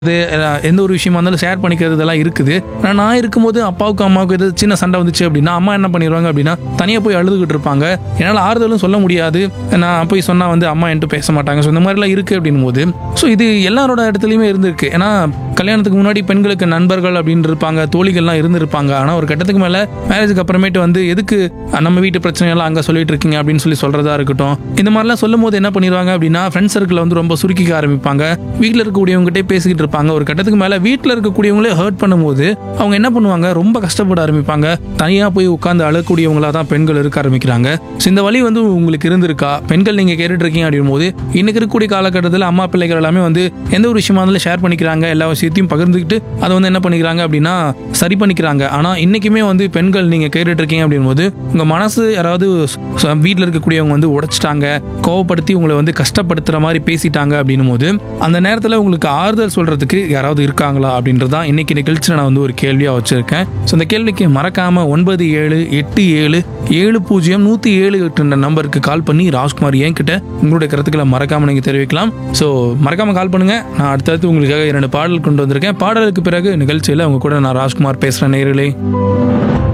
இது அஹ், எந்த ஒரு விஷயமா இருந்தாலும் ஷேர் பண்ணிக்கிறது இதெல்லாம் இருக்குது ஆனால் நான் இருக்கும்போது அப்பாவுக்கும் அம்மாவுக்கும் எது சின்ன சண்டை வந்துச்சு அப்படின்னா அம்மா என்ன பண்ணிடுவாங்க அப்படின்னா தனியாக போய் அழுதுகிட்டு இருப்பாங்க என்னால் ஆறுதலும் சொல்ல முடியாது நான் போய் சொன்னால் வந்து அம்மா என்கிட்ட பேச மாட்டாங்க ஸோ இந்த மாதிரிலாம் இருக்குது அப்படின்னும் போது ஸோ இது எல்லாரோட இடத்துலையுமே இருந்திருக்கு ஏன்னா கல்யாணத்துக்கு முன்னாடி பெண்களுக்கு நண்பர்கள் அப்படின்னு இருப்பாங்க தோழிகள்லாம் இருந்திருப்பாங்க ஆனால் ஒரு கட்டத்துக்கு மேலே மேரேஜுக்கு அப்புறமேட்டு வந்து எதுக்கு அஹ், நம்ம வீட்டு பிரச்சனையெல்லாம் அங்கே சொல்லிட்டு இருக்கீங்க அப்படின்னு சொல்லி சொல்கிறதா இருக்கட்டும் இந்த மாதிரிலாம் சொல்லும் போது என்ன பண்ணிடுவாங்க அப்படின்னா ஃப்ரெண்ட்ஸ் சர்க்கிள் வந்து ரொம்ப சுருக்கிக்க ஆரம்பிப்பாங்க வீட்டில் இருக்கக்கூடியவங்ககிட்டே பேசிக்கிட்டு இருப்பாங்க ஒரு கட்டத்துக்கு மேலே வீட்டில் இருக்கக்கூடியவங்களே ஹர்ட் பண்ணும்போது அவங்க என்ன பண்ணுவாங்க ரொம்ப கஷ்டப்பட ஆரம்பிப்பாங்க தனியாக போய் உட்காந்து அழக்கூடியவங்களா தான் பெண்கள் இருக்க ஆரம்பிக்கிறாங்க ஸோ இந்த வழி வந்து உங்களுக்கு இருந்திருக்கா பெண்கள் நீங்கள் கேட்டுட்டு இருக்கீங்க அப்படின் போது இன்னைக்கு இருக்கக்கூடிய காலகட்டத்தில் அம்மா பிள்ளைகள் எல்லாமே வந்து எந்த ஒரு விஷயமா இருந்தாலும் ஷேர் பண்ணிக்கிறாங்க எல்லா விஷயத்தையும் பகிர்ந்துக்கிட்டு அதை வந்து என்ன பண்ணிக்கிறாங்க அப்படின்னா சரி பண்ணிக்கிறாங்க ஆனால் இன்னைக்குமே வந்து பெண்கள் நீங்கள் கேட்டுட்டு இருக்கீங்க அப்படின் போது உங்கள் மனசு யாராவது வீட்டில் இருக்கக்கூடியவங்க வந்து உடைச்சிட்டாங்க கோவப்படுத்தி உங்களை வந்து கஷ்டப்படுத்துகிற மாதிரி பேசிட்டாங்க அப்படின்னும் போது அந்த நேரத்தில் உங்களுக்கு ஆறுதல் சொல்கிறதுக்கு யாராவது இருக்காங்களா அப்படின்றது தான் இன்னைக்கு நிகழ்ச்சியில் நான் வந்து ஒரு கேள்வியாக வச்சுருக்கேன் ஸோ அந்த கேள்விக்கு மறக்காமல் ஒன்பது ஏழு எட்டு ஏழு ஏழு பூஜ்ஜியம் நூற்றி ஏழு எட்டுன்ற நம்பருக்கு கால் பண்ணி ராஜ்குமார் என்கிட்ட உங்களுடைய கருத்துக்களை மறக்காமல் நீங்கள் தெரிவிக்கலாம் ஸோ மறக்காமல் கால் பண்ணுங்கள் நான் அடுத்தடுத்து உங்களுக்காக இரண்டு பாடல் கொண்டு வந்திருக்கேன் பாடலுக்கு பிறகு நிகழ்ச்சியில் உங்க கூட நான் ராஜ்குமார் பேசுகிறேன் நேர்களே